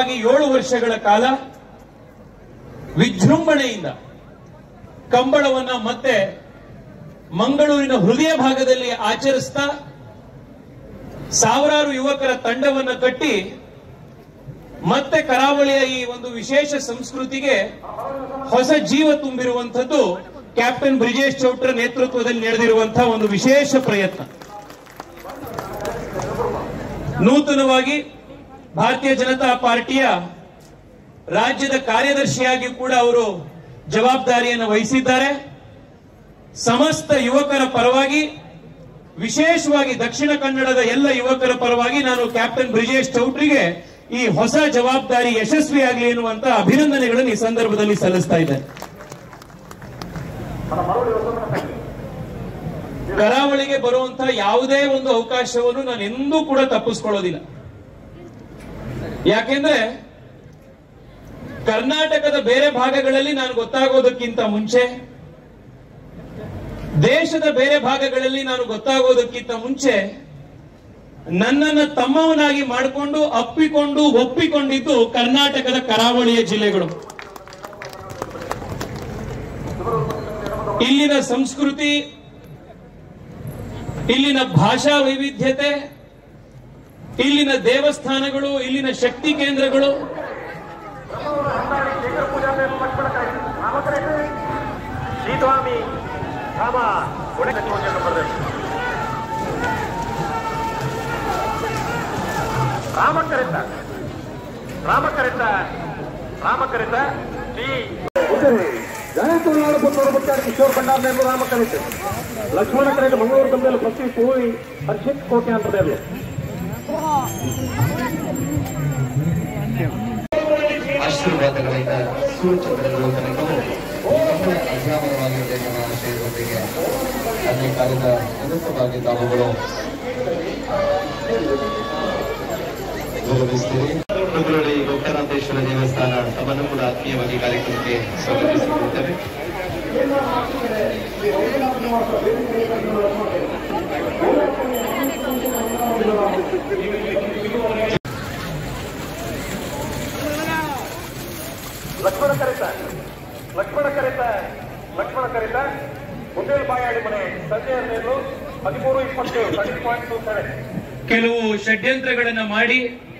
ನಿರಂತರವಾಗಿ ಏಳು ವರ್ಷಗಳ ಕಾಲ ವಿಜೃಂಭಣೆಯಿಂದ ಕಂಬಳವನ್ನ ಮತ್ತೆ ಮಂಗಳೂರಿನ ಹೃದಯ ಭಾಗದಲ್ಲಿ ಆಚರಿಸ್ತಾ ಸಾವಿರಾರು ಯುವಕರ ತಂಡವನ್ನ ಕಟ್ಟಿ ಮತ್ತೆ ಕರಾವಳಿಯ ಈ ಒಂದು ವಿಶೇಷ ಸಂಸ್ಕೃತಿಗೆ ಹೊಸ ಜೀವ ತುಂಬಿರುವಂಥದ್ದು ಕ್ಯಾಪ್ಟನ್ ಬ್ರಿಜೇಶ್ ಚೌಟ್ರ ನೇತೃತ್ವದಲ್ಲಿ ನಡೆದಿರುವಂತಹ ಒಂದು ವಿಶೇಷ ಪ್ರಯತ್ನ ನೂತನವಾಗಿ ಭಾರತೀಯ ಜನತಾ ಪಾರ್ಟಿಯ ರಾಜ್ಯದ ಕಾರ್ಯದರ್ಶಿಯಾಗಿ ಕೂಡ ಅವರು ಜವಾಬ್ದಾರಿಯನ್ನು ವಹಿಸಿದ್ದಾರೆ ಸಮಸ್ತ ಯುವಕರ ಪರವಾಗಿ ವಿಶೇಷವಾಗಿ ದಕ್ಷಿಣ ಕನ್ನಡದ ಎಲ್ಲ ಯುವಕರ ಪರವಾಗಿ ನಾನು ಕ್ಯಾಪ್ಟನ್ ಬ್ರಿಜೇಶ್ ಚೌಟ್ರಿಗೆ ಈ ಹೊಸ ಜವಾಬ್ದಾರಿ ಯಶಸ್ವಿಯಾಗಲಿ ಎನ್ನುವಂತ ಅಭಿನಂದನೆಗಳನ್ನು ಈ ಸಂದರ್ಭದಲ್ಲಿ ಸಲ್ಲಿಸ್ತಾ ಇದ್ದೇನೆ ಕರಾವಳಿಗೆ ಬರುವಂತಹ ಯಾವುದೇ ಒಂದು ಅವಕಾಶವನ್ನು ನಾನು ಎಂದೂ ಕೂಡ ತಪ್ಪಿಸ್ಕೊಳ್ಳೋದಿಲ್ಲ ಯಾಕೆಂದ್ರೆ ಕರ್ನಾಟಕದ ಬೇರೆ ಭಾಗಗಳಲ್ಲಿ ನಾನು ಗೊತ್ತಾಗೋದಕ್ಕಿಂತ ಮುಂಚೆ ದೇಶದ ಬೇರೆ ಭಾಗಗಳಲ್ಲಿ ನಾನು ಗೊತ್ತಾಗೋದಕ್ಕಿಂತ ಮುಂಚೆ ನನ್ನನ್ನ ತಮ್ಮವನಾಗಿ ಮಾಡಿಕೊಂಡು ಅಪ್ಪಿಕೊಂಡು ಒಪ್ಪಿಕೊಂಡಿದ್ದು ಕರ್ನಾಟಕದ ಕರಾವಳಿಯ ಜಿಲ್ಲೆಗಳು ಇಲ್ಲಿನ ಸಂಸ್ಕೃತಿ ಇಲ್ಲಿನ ಭಾಷಾ ವೈವಿಧ್ಯತೆ ಇಲ್ಲಿನ ದೇವಸ್ಥಾನಗಳು ಇಲ್ಲಿನ ಶಕ್ತಿ ಕೇಂದ್ರಗಳು ಶ್ರೀಸ್ವಾಮಿ ರಾಮ ಒಡೆದ ಯೋಜನೆ ಬರಬೇಕು ರಾಮಕರಿತ ರಾಮಕರಿತ ರಾಮಕರಿತ ಶ್ರೀ ಜಯತುನಾಡು ಪುತ್ತೂರು ಬುತ್ತಾರ ಕಿಶೋರ್ ಭಂಡಾರ ರಾಮಕರಿತ ಲಕ್ಷ್ಮಣ ಕರೆತ ಮಂಗಳೂರು ಬಂದಲ್ಲಿ ಪ್ರತಿ ಪೂರಿ ಹರ್ಷಿತ್ ಕೋಟೆ ಅಂತ ಬರಲಿ ಆಶೀರ್ವಾದಗಳಿಂದ ಸೂಚನೆಗಳು ತನಕವು ಅಜ್ಞಾಪನವಾಗಿರಬೇಕೆಂಬ ಆಶಯದೊಂದಿಗೆ ಅಲ್ಲಿ ಕಾರ್ಯದ ನಿರತವಾಗಿ ತಾವುಗಳು ಗೌರವಿಸ್ತೀರಿ ಕುದುರಳಿ ಗೋಕರ್ಣಾಂತೇಶ್ವರ ದೇವಸ್ಥಾನ ತಮ್ಮನ್ನು ಕೂಡ ಆತ್ಮೀಯವಾಗಿ ಕಾರ್ಯಕ್ರಮಕ್ಕೆ ಸ್ವಾಗತಿಸಿಕೊಳ್ಳುತ್ತೇವೆ ಲಕ್ಷ್ಮಣ ಕರೆತ ಲಕ್ಷ್ಮಣ ಕರೆತ ಲಕ್ಷ್ಮಣ ಕರೆತ ಮುಂದೇಲು ಬಾಯಾಡಿ ಮನೆ ಸಂಜೆ ಹದಿನೈದು ಹದಿಮೂರು ಇಪ್ಪತ್ತು ಪಾಯಿಂಟ್ ಟೂ ಸೆವೆನ್ ಕೆಲವು ಷಡ್ಯಂತ್ರಗಳನ್ನ ಮಾಡಿ